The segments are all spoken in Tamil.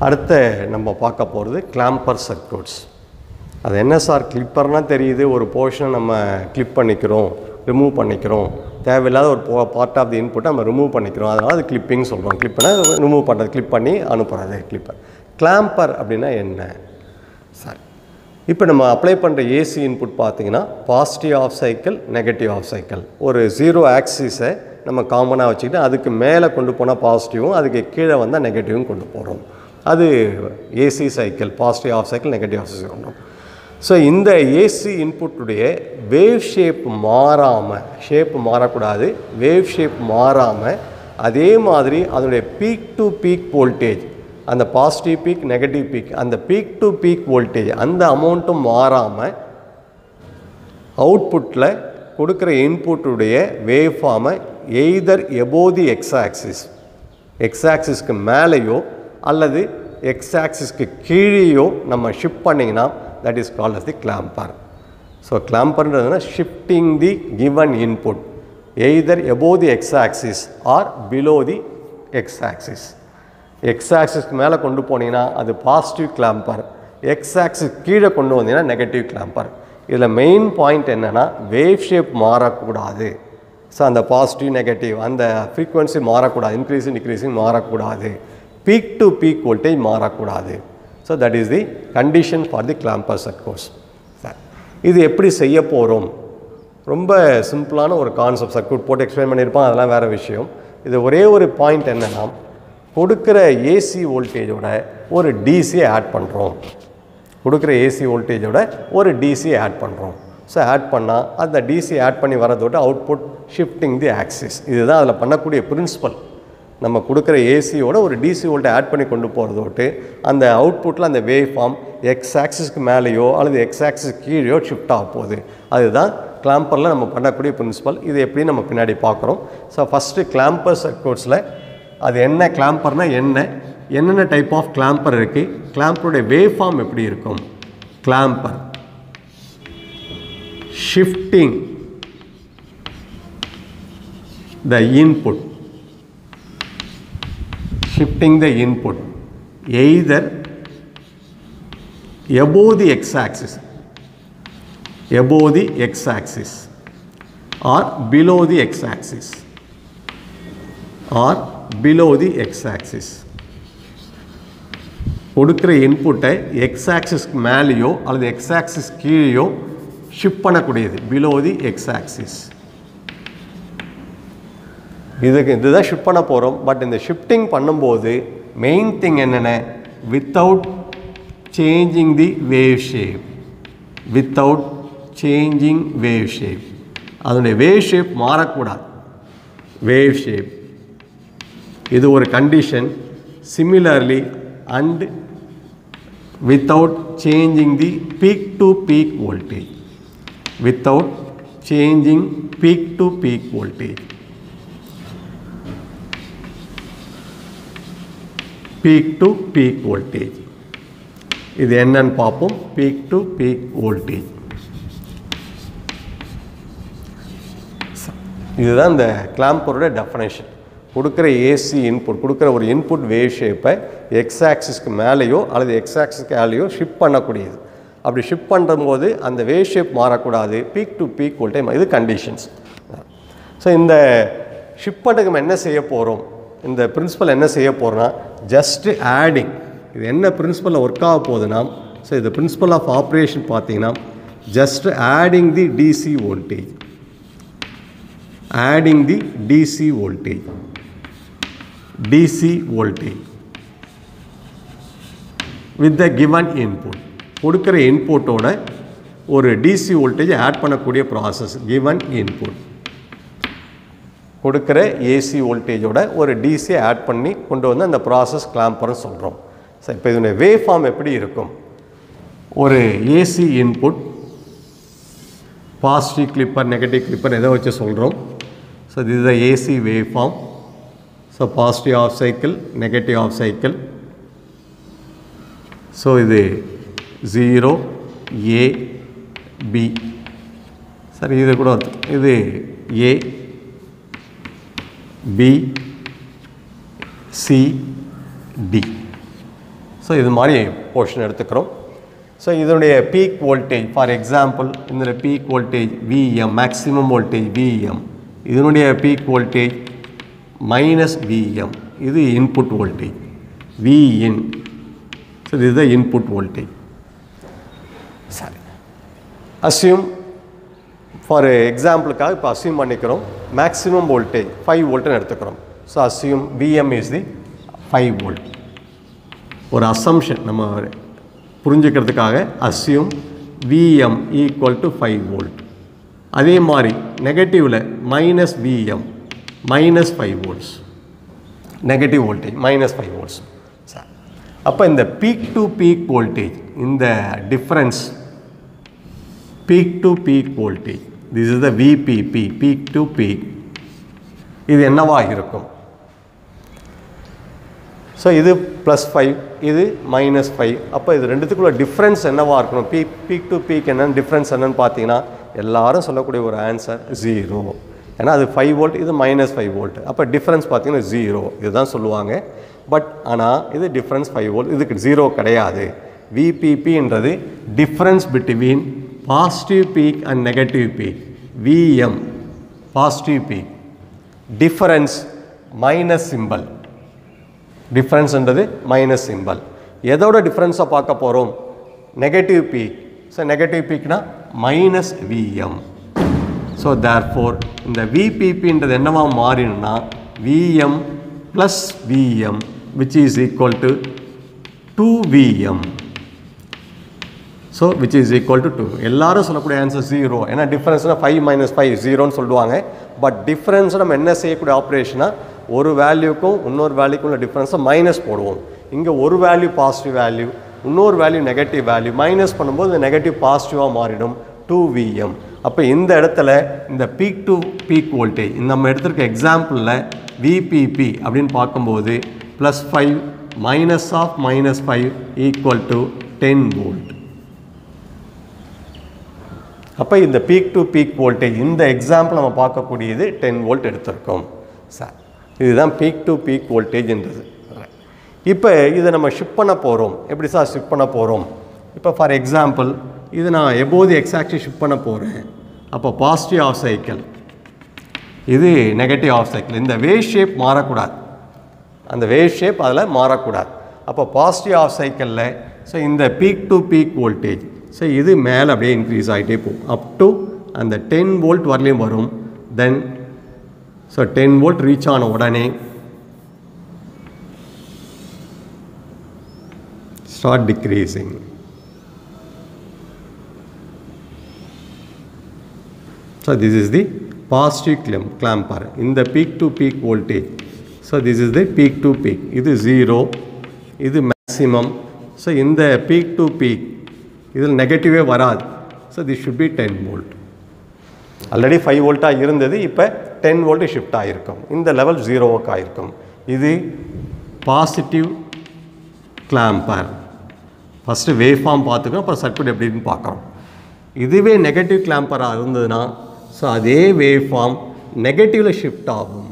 அடுத்த நம்ம பார்க்க போகிறது கிளாம்பர் சர்க்யூட்ஸ் அது என்ன சார் கிளிப்பர்னால் தெரியுது ஒரு போர்ஷனை நம்ம கிளிப் பண்ணிக்கிறோம் ரிமூவ் பண்ணிக்கிறோம் தேவையில்லாத ஒரு பார்ட் ஆஃப் தி இன்புட்டை நம்ம ரிமூவ் பண்ணிக்கிறோம் அதனால் அது கிளிப்பிங் சொல்கிறோம் கிளிப்னா ரிமூவ் பண்ணுறது கிளிப் பண்ணி அனுப்புறது கிளிப்பர் கிளாம்பர் அப்படின்னா என்ன சார் இப்போ நம்ம அப்ளை பண்ணுற ஏசி இன்புட் பார்த்தீங்கன்னா positive half cycle negative half cycle ஒரு ஜீரோ ஆக்சிஸை நம்ம காமனாக வச்சுக்கிட்டு அதுக்கு மேலே கொண்டு போனால் பாசிட்டிவும் அதுக்கு கீழே வந்தால் நெகட்டிவும் கொண்டு போகிறோம் அது AC cycle positive half cycle negative half cycle கொண்டு ஸோ இந்த ஏசி இன்புட்டுடைய வேவ் ஷேப் மாறாமல் ஷேப் மாறக்கூடாது வேவ் ஷேப் மாறாமல் அதே மாதிரி அதனுடைய பீக் டு பீக் வோல்டேஜ் அந்த பாசிட்டிவ் பீக் நெகட்டிவ் பீக் அந்த பீக் டு பீக் வோல்டேஜ் அந்த அமௌண்ட்டும் மாறாமல் அவுட்புட்டில் கொடுக்குற இன்புட்டுடைய வேவ் ஃபார்மை either above the X axis X ஆக்சிஸ்க்கு மேலேயோ அல்லது எக்ஸ் ஆக்சிஸ்க்கு கீழேயோ நம்ம ஷிஃப்ட் பண்ணிங்கன்னா that is called as the clamber so கிளாம்பர்ன்றதுனா shifting the given input either above the X axis or below the X axis X ஆக்சிஸ்க்கு மேலே கொண்டு போனீங்கன்னா அது பாசிட்டிவ் கிளாம்பர் எக்ஸ் ஆக்சிஸ் கீழே கொண்டு வந்தீங்கன்னா நெகட்டிவ் கிளாம்பர் இதில் மெயின் பாயிண்ட் என்னென்னா வேவ் ஷேப் மாறக்கூடாது ஸோ அந்த பாசிட்டிவ் நெகட்டிவ் அந்த ஃப்ரீக்வன்சி மாறக்கூடாது இன்க்ரீஸிங் டிக்ரீஸிங் மாறக்கூடாது பீக் டு பீக் வோல்டேஜ் மாறக்கூடாது so that is the condition for the clamper circuits இது எப்படி செய்ய போகிறோம் ரொம்ப சிம்பிளான ஒரு கான்செப்ட் சர்க்யூட் போட்டு எக்ஸ்பிளைன் பண்ணியிருப்பான் அதெல்லாம் வேறு விஷயம் இது ஒரே ஒரு பாயிண்ட் என்னென்னா கொடுக்குற ஏசி வோல்டேஜோட ஒரு டிசி ஆட் பண்ணுறோம் கொடுக்குற ஏசி வோல்டேஜோட ஒரு டிசி ஆட் பண்ணுறோம் ஸோ ஆட் பண்ணால் அந்த டிசி ஆட் பண்ணி வரதோட அவுட்புட் ஷிஃப்டிங் தி ஆக்சிஸ் இதுதான் அதில் பண்ணக்கூடிய பிரின்சிபல் நம்ம கொடுக்குற ஏசியோட ஒரு டிசி வோல்ட்டை ஆட் பண்ணி கொண்டு போகிறதோட்டு அந்த அவுட்புட்டில் அந்த வேவ் ஃபார்ம் எக்ஸ் ஆக்சிஸ்க்கு மேலேயோ அல்லது எக்ஸ் ஆக்சிஸ் கீழேயோ ஷிஃப்ட் ஆக போகுது அதுதான் கிளாம்பரில் நம்ம பண்ணக்கூடிய பிரின்சிபல் இது எப்படி நம்ம பின்னாடி பார்க்குறோம் ஸோ ஃபஸ்ட்டு கிளாம்பர் சர்க்யூட்ஸில் அது என்ன கிளாம்பர்னால் என்ன என்னென்ன டைப் ஆஃப் கிளாம்பர் இருக்குது கிளாம்பருடைய வேவ் ஃபார்ம் எப்படி இருக்கும் clamper shifting the input shifting the input either above the x-axis above the x-axis or below the x-axis or below the x-axis கொடுக்குற இன்புட்டை எக்ஸ் ஆக்சிஸ்க்கு மேலேயோ அல்லது எக்ஸ் ஆக்சிஸ் கீழேயோ ஷிஃப்ட் பண்ணக்கூடியது பிலோ தி எக்ஸ் ஆக்சிஸ் இதுக்கு இதுதான் ஷிஃப்ட் பண்ண போகிறோம் பட் இந்த ஷிஃப்டிங் பண்ணும்போது மெயின் திங் என்னென்ன without changing the wave shape without changing wave shape அதனுடைய வேவ் ஷேப் மாறக்கூடாது வேவ் ஷேப் இது ஒரு condition similarly and without changing the peak to peak voltage without changing peak to peak voltage peak to peak voltage இது என்னன்னு பார்ப்போம் பீக் டு பீக் வோல்டேஜ் இதுதான் இந்த கிளாம்பரோட டெஃபனேஷன் கொடுக்குற ஏசி இன்புட் கொடுக்குற ஒரு இன்புட் வேவ் ஷேப்பை எக்ஸ் ஆக்சிஸ்க்கு மேலேயோ அல்லது எக்ஸ் ஆக்சிஸ்க்கு மேலேயோ ஷிஃப்ட் பண்ணக்கூடியது அப்படி ஷிஃப்ட் பண்ணும்போது அந்த வேவ் ஷேப் மாறக்கூடாது பீக் டு பீக் வோல்டேஜ் இது கண்டிஷன்ஸ் ஸோ இந்த ஷிஃப்ட் பண்ணுறதுக்கு நம்ம என்ன செய்ய போகிறோம் இந்த பிரின்சிபல் என்ன செய்ய போகிறோன்னா ஜஸ்ட் ஆடிங் இது என்ன பிரின்சிபலில் ஒர்க் ஆக போகுதுன்னா ஸோ இது பிரின்சிபல் ஆஃப் ஆப்ரேஷன் பார்த்தீங்கன்னா just adding the DC voltage adding the DC voltage DC voltage with the given input கொடுக்குற இன்புட்டோட ஒரு டிசி வோல்டேஜ் ஆட் பண்ணக்கூடிய ப்ராசஸ் கிவன் இன்புட் கொடுக்குற ஏசி வோல்டேஜோட ஒரு டிசி ஆட் பண்ணி கொண்டு வந்து அந்த ப்ராசஸ் கிளாம்பர்னு சொல்கிறோம் ஸோ இப்போ இதனுடைய வேவ் ஃபார்ம் எப்படி இருக்கும் ஒரு AC input positive clipper negative clipper எதை வச்சு சொல்கிறோம் so this is the AC waveform so positive half cycle negative half cycle so இது ஜீரோ ஏ பி சரி இது கூட வந்து- இது A B C D so இது மாதிரி போர்ஷன் எடுத்துக்கிறோம் ஸோ இதனுடைய பீக் வோல்டேஜ் ஃபார் எக்ஸாம்பிள் இந்த peak voltage VM maximum voltage VM இதனுடைய பீக் வோல்டேஜ் மைனஸ் விஎம் இது இன்புட் வோல்டேஜ் விஇன் ஸோ இது த இன்புட் வோல்டேஜ் சரி அஸ்யூம் ஃபார் எக்ஸாம்பிளுக்காக இப்போ அஸ்யூம் பண்ணிக்கிறோம் மேக்ஸிமம் வோல்டேஜ் ஃபைவ் வோல்ட்னு எடுத்துக்கிறோம் so assume VM is the five volt ஒரு அசம்ஷன் நம்ம புரிஞ்சுக்கிறதுக்காக assume VM equal to five volt அதே மாதிரி நெகட்டிவில் minus VM minus five volts negative voltage minus five volts அப்போ இந்த பீக் டு பீக் வோல்டேஜ் இந்த difference peak to peak voltage this is the VPP peak to peak இது என்னவா இருக்கும் ஸோ இது ப்ளஸ் ஃபைவ் இது மைனஸ் ஃபைவ் அப்போ இது ரெண்டுத்துக்குள்ள டிஃப்ரென்ஸ் என்னவா இருக்கணும் பீக் பீக் டு பீக் என்னன்னு டிஃப்ரென்ஸ் என்னன்னு பார்த்தீங்கன்னா எல்லாரும் சொல்லக்கூடிய ஒரு ஆன்சர் ஜீரோ ஏன்னா அது ஃபைவ் வோல்ட் இது மைனஸ் ஃபைவ் வோல்ட் அப்போ டிஃப்ரென்ஸ் பார்த்தீங்கன்னா ஜீரோ இதுதான் சொல்லுவாங்க பட் ஆனால் இது டிஃப்ரென்ஸ் ஃபைவ் வோல்ட் இதுக்கு ஜீரோ கிடையாது விபிபின்றது difference between positive peak and negative peak VM positive peak difference minus symbol டிஃப்ரென்ஸ்ன்றது மைனஸ் சிம்பல் எதோட டிஃப்ரென்ஸை பார்க்க போகிறோம் நெகட்டிவ் பீக் ஸோ நெகட்டிவ் பீக்னா minus VM so therefore இந்த விபிபின்றது என்னவா மாறினா VM plus VM which is equal to two VM so which is equal to two எல்லாரும் சொல்லக்கூடிய ஆன்சர் ஜீரோ ஏன்னா டிஃப்ரென்ஸ்னால் ஃபைவ் மைனஸ் ஃபைவ் ஜீரோன்னு சொல்லுவாங்க பட் டிஃப்ரென்ஸ் நம்ம என்ன செய்யக்கூடிய ஆப்ரேஷனாக ஒரு வேல்யூக்கும் இன்னொரு வேல்யூக்கும் உள்ள டிஃப்ரென்ஸை மைனஸ் போடுவோம் இங்கே ஒரு வேல்யூ பாசிட்டிவ் வேல்யூ இன்னொரு வேல்யூ நெகட்டிவ் வேல்யூ மைனஸ் பண்ணும்போது இந்த நெகட்டிவ் பாசிட்டிவாக மாறிடும் டூ விஎம் அப்போ இந்த இடத்துல இந்த பீக் டு பீக் வோல்டேஜ் நம்ம எடுத்திருக்க எக்ஸாம்பிளில் விபிபி அப்படின்னு பார்க்கும்போது plus five minus of minus five equal to ten volt அப்போ இந்த பீக் டு பீக் வோல்டேஜ் இந்த எக்ஸாம்பிள் நம்ம பார்க்கக்கூடியது டென் வோல்ட் எடுத்திருக்கோம் சார் இதுதான் பீக் டு பீக் வோல்டேஜ்ன்றது இப்போ இதை நம்ம ஷிஃப்ட் பண்ண போகிறோம் எப்படி சார் ஷிஃப்ட் பண்ண போகிறோம் இப்போ ஃபார் எக்ஸாம்பிள் இது நான் எபோது எக்ஸாக்ட்லி ஷிஃப்ட் பண்ண போகிறேன் அப்போ பாசிட்டிவ் ஆஃப் சைக்கிள் இது நெகட்டிவ் ஆஃப் சைக்கிள் இந்த வேவ் ஷேப் மாறக்கூடாது அந்த வேவ் ஷேப் அதில் மாறக்கூடாது அப்போ பாசிட்டிவ் ஆஃப் சைக்கிளில் ஸோ இந்த peak to peak voltage so இது மேலே அப்படியே இன்க்ரீஸ் ஆகிட்டே போகும் அப் டு அந்த டென் வோல்ட் வரலையும் வரும் then so ten volt reach ஆன உடனே start decreasing So this is the positive clamp, clamper in the peak to peak voltage. So this is the peak to peak. இது 0, இது maximum. So இந்த peak to peak, இதில் நெகட்டிவே வராது. So this should be 10 volt. Already five வோல்ட்டாக இருந்தது இப்போ டென் வோல்ட்டு ஷிஃப்ட் ஆகிருக்கும் இந்த லெவல் ஜீரோவுக்கு ஆகிருக்கும் இது positive clamper first wave form பார்த்துக்கணும் அப்புறம் சர்க்யூட் எப்படின்னு பார்க்குறோம் இதுவே நெகட்டிவ் கிளாம்பராக இருந்ததுன்னா ஸோ அதே வேவ் ஃபார்ம் நெகட்டிவில் ஷிஃப்ட் ஆகும்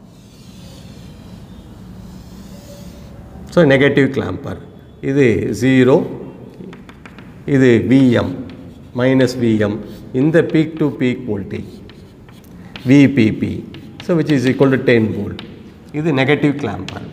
ஸோ நெகட்டிவ் கிளாம்பர் இது ஜீரோ இது விஎம் மைனஸ் விஎம் இந்த peak to peak voltage VPP so which is equal to ten volt இது negative clamper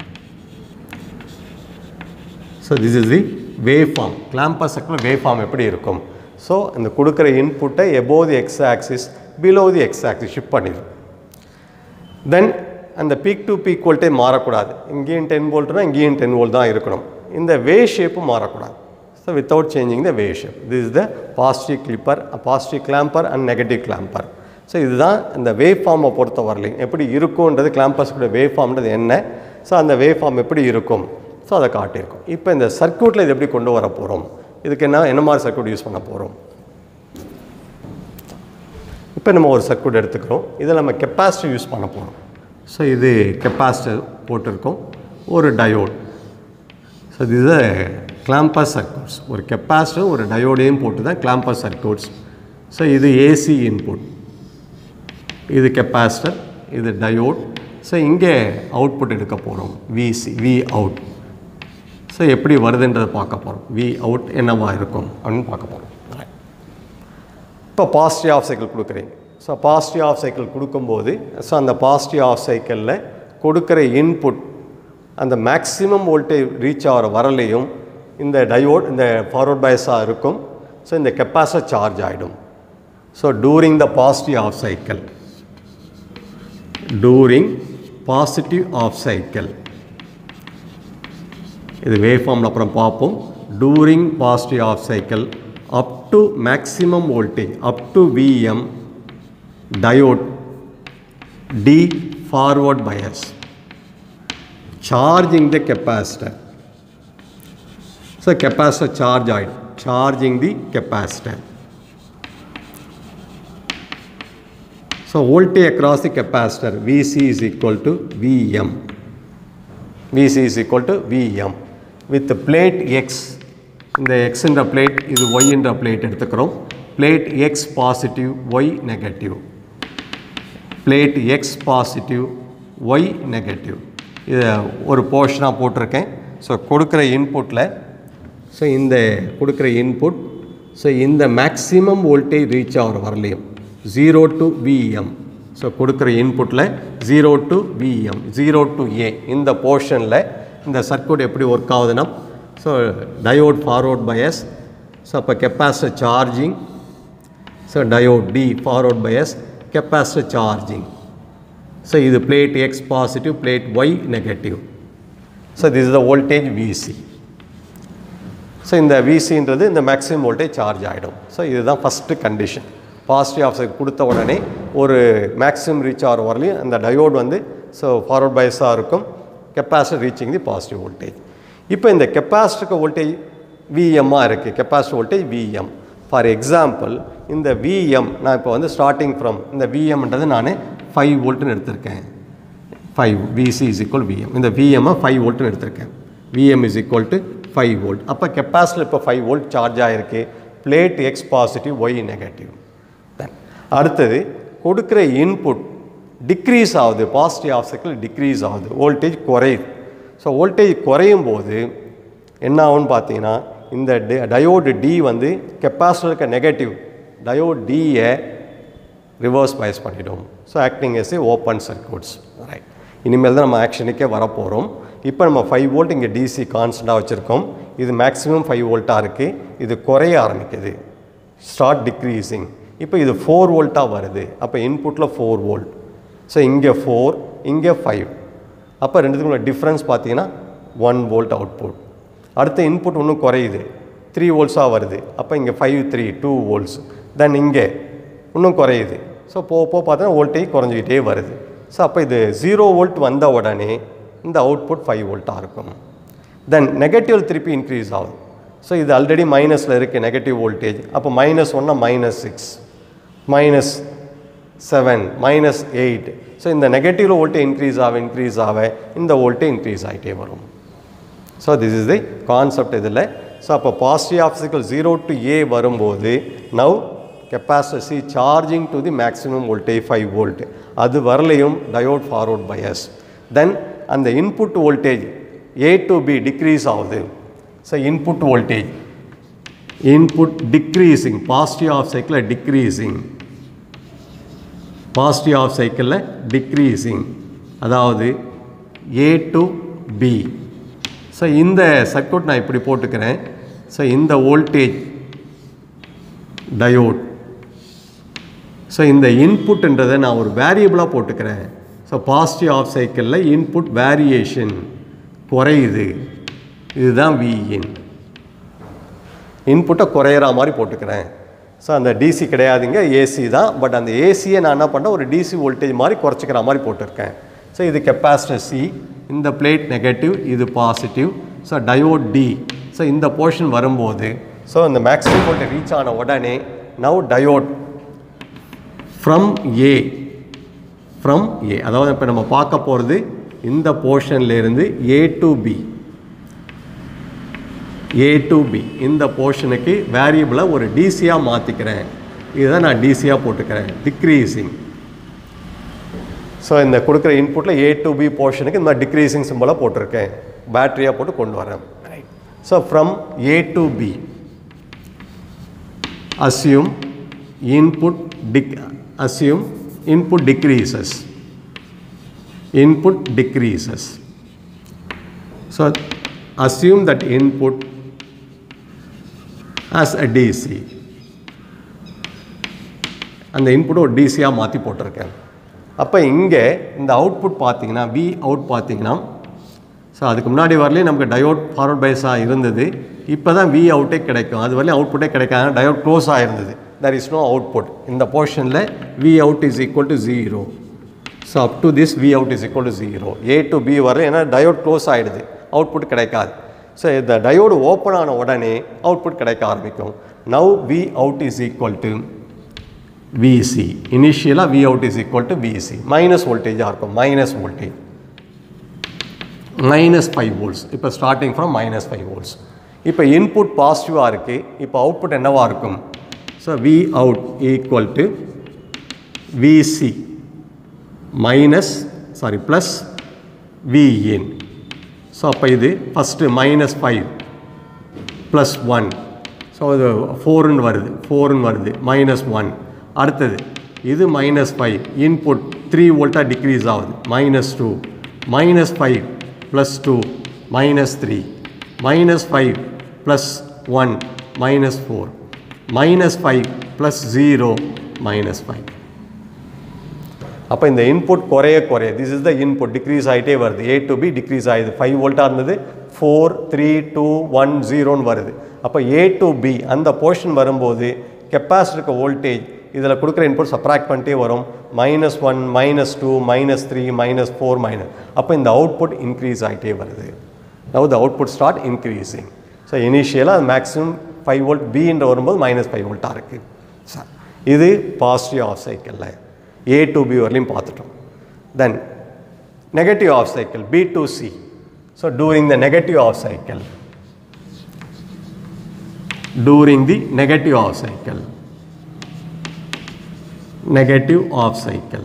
so this is the wave form clamper circle wave form எப்படி இருக்கும் ஸோ இந்த கொடுக்குற இன்புட்டை above the X axis below the X axis shift பண்ணிடும் தென் அந்த பீக் டு பீக் வோல்ட்டே மாறக்கூடாது இங்கேயும் டென் வோல்ட்னா இங்கேயும் டென் வோல்ட் தான் இருக்கணும் இந்த வேவ் ஷேப்பும் மாறக்கூடாது so without changing the wave shape this is the positive clipper positive clamper and negative clamper so இதுதான் இந்த வேவ் ஃபார்மை பொறுத்த வரலையும் எப்படி இருக்கும்ன்றது கிளாம்பர்ஸோட வேவ் ஃபார்ம்ன்றது என்ன ஸோ அந்த வேவ் ஃபார்ம் எப்படி இருக்கும் ஸோ அதை காட்டியிருக்கும் இப்போ இந்த சர்க்யூட்டில் இது எப்படி கொண்டு வர போகிறோம் இதுக்கு என்ன என்ன மாதிரி சர்க்யூட் யூஸ் பண்ண போகிறோம் இப்போ நம்ம ஒரு சர்க்யூட் எடுத்துக்கிறோம் இதில் நம்ம கெப்பாசிட்டி யூஸ் பண்ண போகிறோம் ஸோ இது கெப்பாசிட்டர் போட்டிருக்கோம் ஒரு டயோட் ஸோ இது கிளாம்பர் சர்க்யூட்ஸ் ஒரு கெப்பாசிட்டர் ஒரு டயோடையும் போட்டு தான் கிளாம்பர் சர்க்யூட்ஸ் ஸோ இது ஏசி இன்புட் இது கெப்பாசிட்டர் இது டயோட் ஸோ இங்கே அவுட்புட் எடுக்க போகிறோம் விசி வி அவுட் ஸோ எப்படி வருதுன்றதை பார்க்க போகிறோம் வி அவுட் என்னவா இருக்கும் அப்படின்னு பார்க்க போகிறோம் இப்போ பாசிட்டிவ் ஆஃப் சைக்கிள் கொடுக்குறீங்க ஸோ பாசிட்டிவ் ஆஃப் சைக்கிள் கொடுக்கும்போது ஸோ அந்த பாசிட்டிவ் ஆஃப் சைக்கிளில் கொடுக்குற இன்புட் அந்த மேக்ஸிமம் வோல்டேஜ் ரீச் ஆகிற வரலையும் இந்த டயோட் இந்த ஃபார்வர்ட் பயஸாக இருக்கும் ஸோ இந்த கெப்பாசிட்டர் சார்ஜ் ஆகிடும் so during the positive half cycle during positive half cycle இது வேவ் ஃபார்மில் அப்புறம் பார்ப்போம் during positive half cycle up to maximum voltage up to VM diode D forward bias charging the capacitor so capacitor charge ஆகிடும் charging the capacitor so voltage across the capacitor VC is equal to VM VC is equal to VM with plate X இந்த எக்ஸ்ன்ற பிளேட் இது ஒய்ன்ற பிளேட் எடுத்துக்கிறோம் plate X positive Y negative plate X positive Y negative இதை ஒரு போர்ஷனாக போட்டிருக்கேன் ஸோ கொடுக்குற இன்புட்டில் ஸோ இந்த கொடுக்குற இன்புட் ஸோ இந்த மேக்ஸிமம் வோல்டேஜ் ரீச் ஆகிற வரலையும் ஜீரோ டு விஎம் ஸோ கொடுக்குற இன்புட்டில் zero to VM zero to A இந்த போர்ஷனில் இந்த சர்க்யூட் எப்படி ஒர்க் ஆகுதுன்னா so diode forward bias so அப்போ capacitor charging so diode D forward bias capacitor charging so இது plate X positive plate Y negative so this is the voltage VC so இந்த விசின்றது இந்த மேக்ஸிமம் வோல்டேஜ் சார்ஜ் ஆகிடும் ஸோ இதுதான் ஃபஸ்ட்டு கண்டிஷன் பாசிட்டிவ் ஆஃப் கொடுத்த உடனே ஒரு மேக்ஸிமம் ரீச் ஆகிற வரலையும் அந்த டயோட் வந்து ஸோ ஃபார்வர்ட் பயஸாக இருக்கும் capacitor reaching the positive voltage இப்போ இந்த கெப்பாசிட்டருக்கு வோல்டேஜ் விஎம்மாக இருக்குது capacity voltage VM for example இந்த விஎம் நான் இப்போ வந்து ஸ்டார்டிங் ஃப்ரம் இந்த விஎம்ன்றது நான் ஃபைவ் வோல்ட்டுன்னு எடுத்திருக்கேன் five VC is equal VM இந்த விஎம்மை ஃபைவ் வோல்ட்னு எடுத்திருக்கேன் VM is equal to five volt அப்போ கெப்பாசிட்டர் இப்போ ஃபைவ் வோல்ட் சார்ஜ் ஆகிருக்கு plate X positive Y negative then அடுத்தது கொடுக்குற இன்புட் டிக்ரீஸ் ஆகுது பாசிட்டிவ் ஆஃப் சைக்கிள் டிக்ரீஸ் ஆகுது வோல்டேஜ் குறையுது ஸோ வோல்டேஜ் குறையும் போது என்ன ஆகும்னு பார்த்தீங்கன்னா இந்த டயோடு டி வந்து கெப்பாசிட்டருக்கு நெகட்டிவ் டயோட் டியை ரிவர்ஸ் பயஸ் பண்ணிடும் so acting as a open circuits right இனிமேல் தான் நம்ம ஆக்ஷனுக்கே வரப்போகிறோம் இப்போ நம்ம ஃபைவ் வோல்ட் இங்கே டிசி கான்ஸ்டண்ட்டாக வச்சுருக்கோம் இது மேக்ஸிமம் ஃபைவ் வோல்ட்டாக இருக்குது இது குறைய ஆரம்பிக்குது ஸ்டார்ட் டிக்ரீஸிங் இப்போ இது ஃபோர் வோல்ட்டாக வருது அப்போ இன்புட்டில் ஃபோர் வோல்ட் ஸோ இங்கே ஃபோர் இங்கே ஃபைவ் அப்போ ரெண்டுத்துக்குள்ள டிஃப்ரென்ஸ் பார்த்தீங்கன்னா ஒன் வோல்ட் அவுட்புட் அடுத்த இன்புட் இன்னும் குறையுது த்ரீ வோல்ட்ஸாக வருது அப்போ இங்கே five three two volts then இங்கே இன்னும் குறையுது ஸோ போக போக பார்த்தீங்கன்னா வோல்டேஜ் குறைஞ்சிக்கிட்டே வருது ஸோ அப்போ இது ஜீரோ வோல்ட் வந்த உடனே இந்த அவுட்புட் ஃபைவ் வோல்ட்டாக இருக்கும் தென் நெகட்டிவ் திருப்பி இன்க்ரீஸ் ஆகுது ஸோ இது ஆல்ரெடி மைனஸில் இருக்குது நெகட்டிவ் வோல்டேஜ் அப்போ மைனஸ் ஒன்னா minus six minus seven minus eight so இந்த நெகட்டிவ் வோல்டேஜ் இன்க்ரீஸ் ஆக இன்க்ரீஸ் ஆக இந்த வோல்டேஜ் இன்க்ரீஸ் ஆகிட்டே வரும் so this is the concept இதில் ஸோ அப்போ positive half cycle zero to A வரும்போது now capacity C charging to the maximum voltage five volt அது வரலையும் டயோட் ஃபார்வர்ட் பயஸ் தென் அந்த input voltage A to B decrease ஆகுது so input voltage input decreasing positive half சைக்கிளில் டிக்ரீசிங் பாசிட்டிவ் ஆஃப் சைக்கிளில் டிக்ரீசிங் அதாவது ஏ டு பி ஸோ இந்த சர்க்யூட் நான் இப்படி போட்டுக்கிறேன் ஸோ இந்த வோல்டேஜ் டயோட் ஸோ இந்த இன்புட்ன்றதை நான் ஒரு வேரியபிளாக போட்டுக்கிறேன் ஸோ பாசிட்டிவ் ஆஃப் சைக்கிளில் இன்புட் வேரியேஷன் குறையுது இதுதான் விஇன் இன்புட்டை குறையிற மாதிரி போட்டுக்கிறேன் ஸோ அந்த டிசி கிடையாதுங்க ஏசி தான் பட் அந்த ஏசியை நான் என்ன பண்ணேன் ஒரு டிசி வோல்டேஜ் மாதிரி குறைச்சிக்கிற மாதிரி போட்டிருக்கேன் ஸோ இது கெப்பாசிட்டர் சி இந்த பிளேட் நெகட்டிவ் இது positive so diode D so இந்த போர்ஷன் வரும்போது ஸோ இந்த மேக்ஸிமம் வோல்டேஜ் ரீச் ஆன உடனே now diode from A from A அதாவது இப்போ நம்ம பார்க்க போகிறது இந்த போர்ஷன்லேருந்து A to B A to B இந்த போர்ஷனுக்கு வேரியபிளை ஒரு டிசியாக மாற்றிக்கிறேன் இதுதான் நான் டிசியாக போட்டுக்கிறேன் டிக்ரீசிங் ஸோ இந்த கொடுக்குற இன்புட்டில் ஏ டு பி போர்ஷனுக்கு இந்த மாதிரி டிக்ரீசிங் சிம்பிளாக போட்டிருக்கேன் பேட்டரியாக போட்டு கொண்டு வரேன் right so from A to B assume input dec- assume input decreases input decreases so assume that input as a dc அந்த இன்புட்டை ஒரு டிசியாக மாற்றி போட்டிருக்கேன் அப்போ இங்கே இந்த அவுட்புட் பார்த்தீங்கன்னா வி அவுட் பார்த்தீங்கன்னா ஸோ அதுக்கு முன்னாடி வரலையும் நமக்கு டயோட் ஃபார்வர்ட் பைஸாக இருந்தது இப்போ தான் வி அவுட்டே கிடைக்கும் அது வரலையும் அவுட்புட்டே கிடைக்காது டயோட் க்ளோஸ் ஆகிருந்தது தர் இஸ் நோ அவுட்புட் இந்த போர்ஷனில் V out is equal to zero so up to this V out is equal to zero A to B வர ஏன்னா டயோட் க்ளோஸ் ஆகிடுது அவுட்புட் கிடைக்காது ஸோ இந்த டயோடு ஓப்பன் ஆன உடனே அவுட்புட் கிடைக்க ஆரம்பிக்கும் now V out is equal to VC இனிஷியலாக V out is equal to VC minus வோல்டேஜாக இருக்கும் minus voltage minus five volts இப்போ starting from minus five volts இப்போ இன்புட் பாசிட்டிவாக இருக்குது இப்போ அவுட்புட் என்னவாக இருக்கும் so V out equal to VC minus sorry plus V in so அப்போ இது first minus five plus one so அது ஃபோருன்னு வருது ஃபோருன்னு வருது மைனஸ் ஒன் அடுத்தது இது மைனஸ் ஃபைவ் இன்புட் த்ரீ வோல்ட்டாக டிக்ரீஸ் ஆகுது minus two minus five plus two minus three minus five plus one minus four minus five plus zero minus five அப்போ இந்த இன்புட் குறைய குறைய this is the input decrease ஆகிட்டே வருது ஏ டு பி டிக்ரீஸ் ஆகுது ஃபைவ் வோல்ட்டாக இருந்தது ஃபோர் த்ரீ டூ ஒன் ஜீரோன்னு வருது அப்போ ஏ டு பி அந்த போர்ஷன் வரும்போது கெப்பாசிட்டருக்கு வோல்டேஜ் இதில் கொடுக்குற இன்புட் சப்ராக்ட் பண்ணிட்டே வரும் minus one minus two minus three minus four minus அப்போ இந்த அவுட்புட் இன்க்ரீஸ் ஆகிட்டே வருது now the output start increasing so இனிஷியலாக அது மேக்ஸிமம் ஃபைவ் வோல்ட் பின்ற வரும்போது மைனஸ் ஃபைவ் வோல்ட்டாக இருக்குது சார் இது பாசிட்டிவ் ஆஃப் சைக்கிளில் ஏ டு பி வரலையும் பார்த்துட்டோம் then negative half cycle B to C so during the negative half cycle during the negative half cycle negative off cycle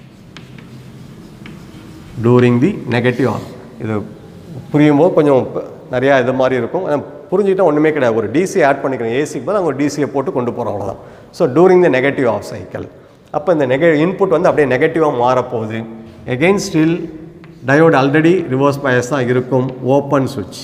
during the negative off இது புரியும் போது கொஞ்சம் ப- நிறையா இது மாதிரி இருக்கும் ஆனா புரிஞ்சுக்கிட்டா ஒன்றுமே கிடையாது ஒரு டிசி ஆட் பண்ணிக்கிறேன் ஏசிக்கு பதில் அவங்க டிசியை போட்டு கொண்டு போகிறோம் அவ்வளோதான் so during the negative half cycle அப்போ இந்த நெக இன்புட் வந்து அப்படியே நெகட்டிவாக மாறப்போகுது again still diode already reverse bias தான் இருக்கும் ஓப்பன் சுவிட்ச்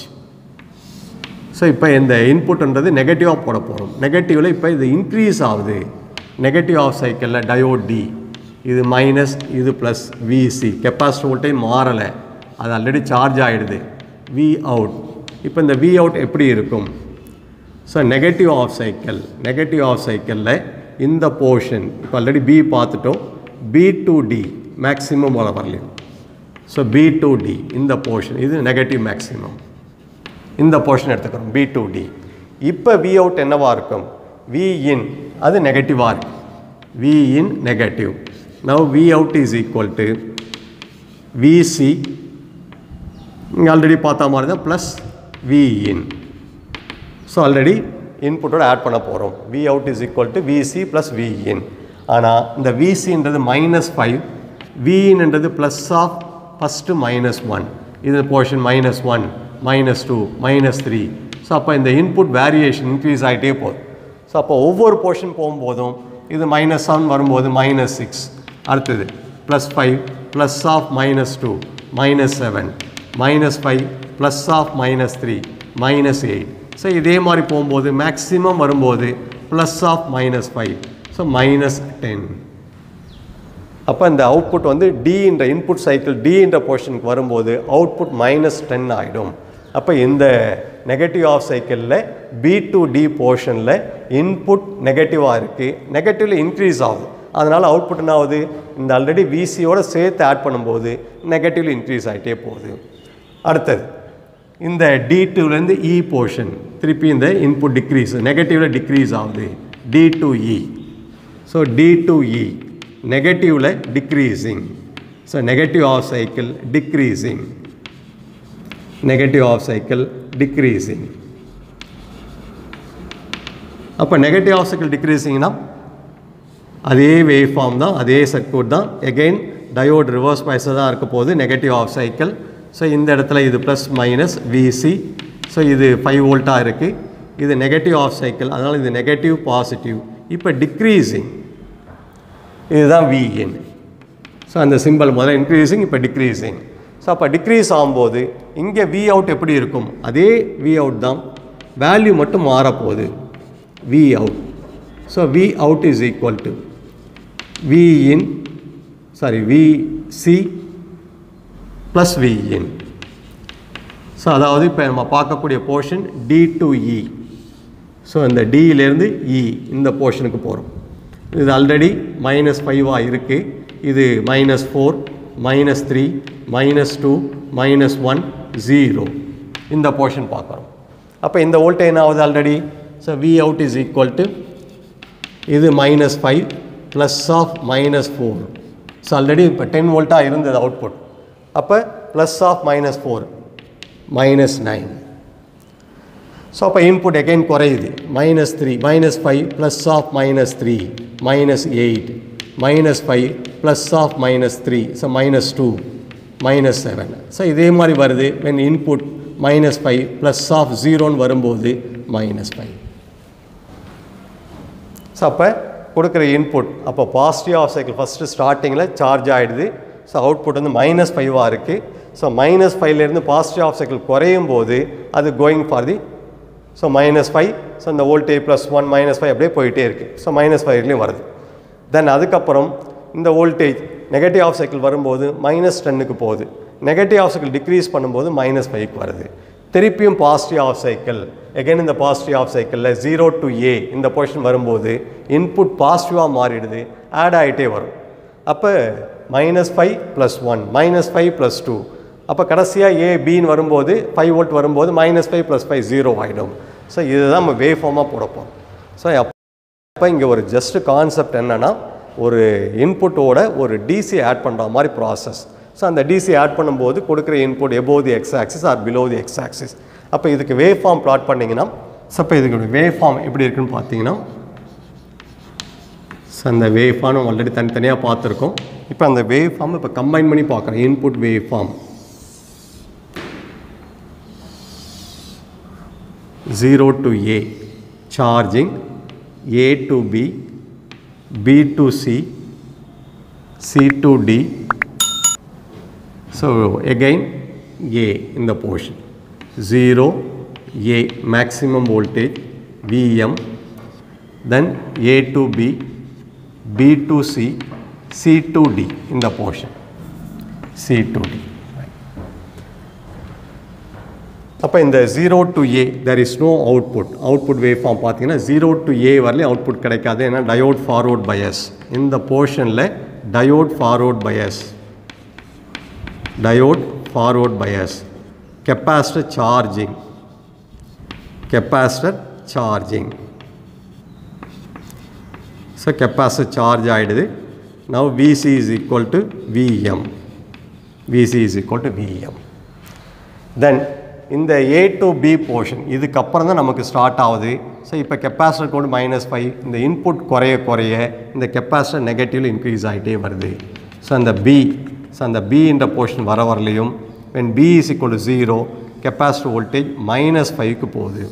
ஸோ இப்போ இந்த இன்புட்ன்றது நெகட்டிவாக போட போகிறோம் நெகட்டிவில் இப்போ இது இன்க்ரீஸ் ஆகுது நெகட்டிவ் ஆஃப் சைக்கிளில் டயோட் டி இது மைனஸ் இது ப்ளஸ் விசி கெப்பாசிட்டி வோல்டேஜ் மாறலை அது ஆல்ரெடி சார்ஜ் ஆகிடுது வி அவுட் இப்போ இந்த வி அவுட் எப்படி இருக்கும் so negative half cycle negative half சைக்கிளில் இந்த போர்ஷன் இப்போ ஆல்ரெடி பி பார்த்துட்டோம் பி டு டி மேக்ஸிமம் போல வரலையும் ஸோ பி டு டி இந்த போர்ஷன் இது நெகட்டிவ் மேக்ஸிமம் இந்த போர்ஷன் எடுத்துக்கிறோம் பி டு டி இப்போ வி அவுட் என்னவா இருக்கும் வி இன் அது நெகட்டிவாக இருக்கு V in negative now V out is equal to V C இங்கே ஆல்ரெடி பார்த்த மாதிரி தான் plus V in so already இன்புட்டோட ஆட் பண்ண போகிறோம் V out is equal to V C plus V in ஆனால் இந்த விசின்றது மைனஸ் ஃபைவ் வின்ன்றது plus half first minus one இது portion minus one minus two minus three so அப்போ இந்த இன்புட் வேரியேஷன் இன்க்ரீஸ் ஆகிட்டே போகுது ஸோ அப்போ ஒவ்வொரு போர்ஷன் போகும்போதும் இது மைனஸ் செவன் வரும்போது மைனஸ் சிக்ஸ் அடுத்தது plus five plus half minus two minus seven minus five plus half minus three minus eight so இதே மாதிரி போகும்போது மேக்ஸிமம் வரும்போது plus half minus five so minus ten அப்போ இந்த அவுட்புட் வந்து D என்ற இன்புட் சைக்கிள் D என்ற போர்ஷனுக்கு வரும்போது அவுட்புட் மைனஸ் டென் ஆகிடும் அப்போ இந்த நெகட்டிவ் ஆஃப் சைக்கிளில் பி டு டி போர்ஷனில் இன்புட் நெகட்டிவாக இருக்குது நெகட்டிவ்ல இன்க்ரீஸ் ஆகுது அதனால் அவுட்புட் என்ன ஆகுது இந்த ஆல்ரெடி விசியோட சேர்த்து ஆட் பண்ணும்போது நெகட்டிவ்ல இன்க்ரீஸ் ஆகிட்டே போகுது அடுத்தது இந்த டி டூலேருந்து இ போர்ஷன் திருப்பி இந்த இன்புட் டிக்ரீஸ் நெகட்டிவில் டிக்ரீஸ் ஆகுது D to E so D to E நெகட்டிவில் decreasing so negative half cycle decreasing negative half cycle decreasing அப்போ நெகட்டிவ் ஆஃப் சைக்கிள் டிக்ரீசிங்னா அதே வேவ் ஃபார்ம் தான் அதே சர்க்யூட் தான் எகெயின் டயோட் ரிவர்ஸ் பயஸாக தான் இருக்க போகுது நெகட்டிவ் ஆஃப் சைக்கிள் ஸோ இந்த இடத்துல இது ப்ளஸ் மைனஸ் விசி ஸோ இது ஃபைவ் வோல்ட்டாக இருக்குது இது நெகட்டிவ் ஆஃப் சைக்கிள் அதனால் இது நெகட்டிவ் பாசிட்டிவ் இப்போ டிக்ரீஸிங் இதுதான் விஇன் ஸோ அந்த சிம்பிள் முதல்ல இன்க்ரீஸிங் இப்போ டிக்ரீஸிங் ஸோ அப்போ டிக்ரீஸ் ஆகும்போது இங்கே வி அவுட் எப்படி இருக்கும் அதே வி அவுட் தான் வேல்யூ மட்டும் மாறப்போகுது V out so V out is equal to V in sorry V C plus V in so அதாவது இப்போ நம்ம பார்க்கக்கூடிய portion D to E so இந்த டியிலேருந்து இ இந்த போர்ஷனுக்கு போகிறோம் இது ஆல்ரெடி மைனஸ் ஃபைவாக இருக்குது இது minus four minus three minus two minus one zero இந்த போர்ஷன் பார்க்குறோம் அப்போ இந்த வோல்டேஜ் என்ன ஆகுது already so V out is equal to இது minus five plus half minus four so already இப்போ டென் வோல்ட்டாக இருந்தது அவுட்புட் அப்போ plus half minus four minus nine so அப்போ இன்புட் எகைன் குறையுது minus three minus five plus half minus three minus eight minus five plus half minus three so minus two minus seven so இதே மாதிரி வருது when input minus five plus half ஜீரோன்னு வரும்போது மைனஸ் ஃபைவ் ஸோ அப்போ கொடுக்குற இன்புட் அப்போ பாசிட்டிவ் ஆஃப் சைக்கிள் ஃபஸ்ட்டு ஸ்டார்டிங்கில் சார்ஜ் ஆகிடுது ஸோ அவுட்புட் வந்து மைனஸ் ஃபைவாக இருக்குது ஸோ மைனஸ் ஃபைவ்லேருந்து பாசிட்டிவ் ஆஃப் சைக்கிள் குறையும் போது அது going for the so minus five so இந்த voltage plus one minus five அப்படியே போயிட்டே இருக்குது ஸோ மைனஸ் ஃபைவ்லேயும் வருது தென் அதுக்கப்புறம் இந்த வோல்டேஜ் நெகட்டிவ் ஆஃப் சைக்கிள் வரும்போது மைனஸ் டென்னுக்கு போகுது நெகட்டிவ் ஆஃப் சைக்கிள் டிக்ரீஸ் பண்ணும்போது மைனஸ் ஃபைவ்க்கு வருது திருப்பியும் பாசிட்டிவ் ஆஃப் சைக்கிள் எகைன் இந்த பாசிட்டிவ் ஆஃப் சைக்கிளில் ஜீரோ டு ஏ இந்த பொசிஷன் வரும்போது இன்புட் பாசிட்டிவாக மாறிடுது ஆட் ஆகிட்டே வரும் அப்போ minus five plus one minus five plus two அப்போ கடைசியாக ஏ பின்னு வரும்போது ஃபைவ் வோல்ட் வரும்போது minus five plus five zero ஆகிடும் ஸோ இதுதான் நம்ம வே ஃபார்மாக போடப்போம் ஸோ அப்போ இங்கே ஒரு ஜஸ்ட் கான்செப்ட் என்னென்னா ஒரு இன்புட்டோட ஒரு டிசி ஆட் பண்ணுற மாதிரி ப்ராசஸ் ஸோ அந்த டிசி ஆட் பண்ணும்போது கொடுக்குற input above the X axis or below the X axis அப்போ இதுக்கு வே ஃபார்ம் ப்ளாட் பண்ணிங்கன்னா ஸோ இப்போ இதுக்கு வே ஃபார்ம் எப்படி இருக்குன்னு பார்த்தீங்கன்னா ஸோ அந்த வே ஃபார்ம் நம்ம ஆல்ரெடி தனித்தனியாக பார்த்துருக்கோம் இப்போ அந்த வே ஃபார்ம் இப்போ கம்பைன் பண்ணி பார்க்குறோம் input wave form zero to A charging A to B B to C C to D so again A இந்த portion zero A maximum voltage V M then A to B, B to C, C to D in the portion. C to D. அப்போ இந்த zero to A there is no output output wave form பார்த்தீங்கன்னா ஜீரோ டு ஏ வரலையும் அவுட்புட் கிடைக்காது ஏன்னா டயோட் ஃபார்வர்ட் பயஸ் இந்த போர்ஷனில் diode forward bias diode forward bias capacitor charging capacitor charging so capacitor charge ஆகிடுது now V C is equal to V M V C is equal to V M then இந்த ஏ டு பி போர்ஷன் இதுக்கப்புறம் தான் நமக்கு ஸ்டார்ட் ஆகுது ஸோ இப்போ கெப்பாசிட்டர் கோடு மைனஸ் ஃபைவ் இந்த இன்புட் குறைய குறைய இந்த கெப்பாசிட்டர் நெகட்டிவ்ல இன்க்ரீஸ் ஆகிட்டே வருது ஸோ அந்த பி ஸோ அந்த பின்ற போர்ஷன் வர வரலையும் when B is equal to zero capacitor voltage minus ஃபைவ்க்கு போகுது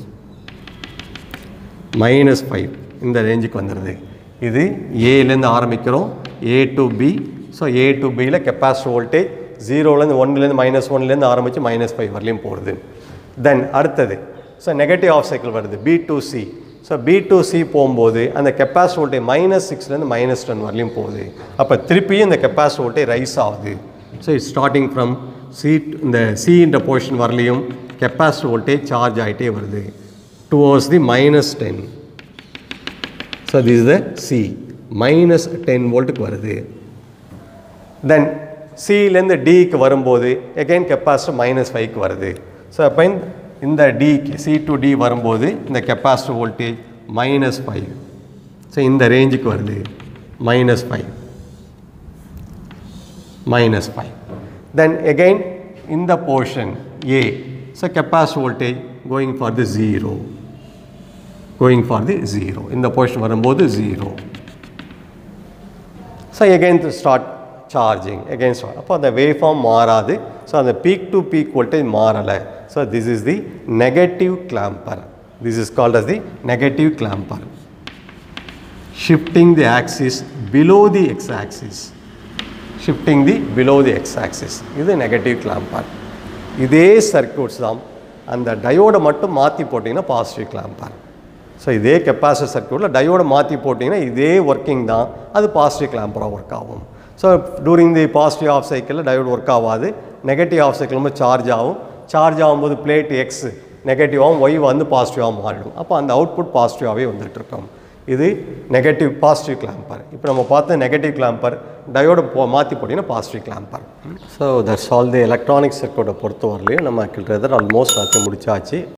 மைனஸ் ஃபைவ் இந்த ரேஞ்சுக்கு வந்துடுது இது ஏலேருந்து ஆரம்பிக்கிறோம் A to B so A to பியில் கெப்பாசிட்டி வோல்டேஜ் ஜீரோலேருந்து ஒன்லேருந்து மைனஸ் ஒன்லேருந்து ஆரம்பித்து மைனஸ் ஃபைவ் வரலையும் போடுது தென் அடுத்தது ஸோ நெகட்டிவ் ஆஃப் சைக்கிள் வருது B to C so B to C போகும்போது அந்த கெப்பாசிட்டி வோல்டேஜ் மைனஸ் சிக்ஸ்லேருந்து மைனஸ் டென் வரலையும் போகுது அப்போ திருப்பியும் இந்த கெப்பாசிட்டி வோல்டேஜ் ரைஸ் ஆகுது so it's starting from C இந்த சின்ற போர்ஷன் வரலையும் கெப்பாசிட்டி வோல்டேஜ் சார்ஜ் ஆகிட்டே வருது towards the minus ten so this the C minus ten வோல்ட்டுக்கு வருது தென் சிலேருந்து டிக்கு வரும்போது எகைன் கெப்பாசிட்டர் மைனஸ் ஃபைவ்க்கு வருது ஸோ அப்போ இந்த டிக்கு சி டு டி வரும்போது இந்த capacitor voltage minus five so இந்த ரேஞ்சுக்கு வருது minus five minus five then again இந்த portion A so capacity voltage going for the zero going for the zero இந்த போர்ஷன் வரும்போது zero so again start charging again start அப்போ அந்த வேவ் ஃபார்ம் மாறாது ஸோ அந்த பீக் டு பீக் வோல்டேஜ் மாறலை so this is the negative clamper this is called as the negative clamper shifting the axis below the x axis shifting the below the x axis இது நெகட்டிவ் கிளாம்பர் இதே சர்க்யூட்ஸ் தான் அந்த டயோடை மட்டும் மாற்றி போட்டிங்கன்னா பாசிட்டிவ் கிளாம்பர் ஸோ இதே கெப்பாசிட்டி சர்க்யூட்டில் டயோடை மாற்றி போட்டிங்கன்னா இதே ஒர்க்கிங் தான் அது பாசிட்டிவ் கிளாம்பராக ஒர்க் ஆகும் so during the positive half சைக்கிளில் டயோடு ஒர்க் ஆகாது நெகட்டிவ் ஆஃப் சைக்கிள் சார்ஜ் ஆகும் சார்ஜ் ஆகும்போது பிளேட் எக்ஸ் நெகட்டிவாகவும் ஒய் வந்து பாசிட்டிவாக மாறிடும் அப்போ அந்த அவுட்புட் பாசிட்டிவாகவே வந்துட்டு இருக்கும் இது நெகட்டிவ் பாசிட்டிவ் கிளாம்பர் இப்போ நம்ம பார்த்த நெகட்டிவ் கிளாம்பர் டயோட போ மாற்றி போட்டிங்கன்னா positive clamper so that's all the electronic சர்க்யூட்டை பொறுத்த வரலையும் நம்ம கிட்டத்தட்ட ஆல்மோஸ்ட் ஆச்சு முடிச்சாச்சு